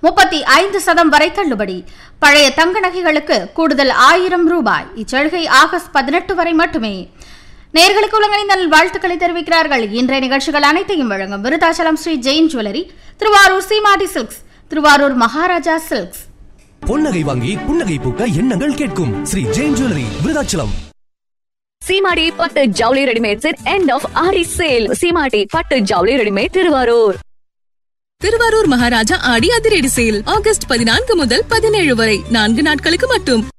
முப்பத்தி ஐந்து சதம் வரை தள்ளுபடி பழைய தங்க நகைகளுக்கு கூடுதல் ஆயிரம் ரூபாய் இச்சலுகை ஆகஸ்ட் பதினெட்டு வரை மட்டுமே நேர்களுக்கு உலகணிந்த நல் வாழ்த்துக்களை தெரிவிக்கிறார்கள் இன்றைய நிகழ்ச்சிகள் அனைத்தையும் வழங்கும் Virudhachalam Sri Jain jewellery Thiruvarur Seemadi silks Thiruvarur Maharaja silks பொன்னகை வாங்கி புன்னகை பூக்க எண்ணங்கள் கேட்கும் ஸ்ரீ ஜெயின் ஜுவல்லரி விருதாச்சலம் சீமாடி பட்டு ஜவுளி ரெடிமேட்ஸ் எண்ட் ஆஃப் ஆரி சேல் சீமாடி பட்டு ஜவுளி ரெடிமேட் திருவாரூர் திருவாரூர் மகாராஜா ஆடி அதிரடி சேல் ஆகஸ்ட் பதினான்கு முதல் பதினேழு வரை நான்கு நாட்களுக்கு மட்டும்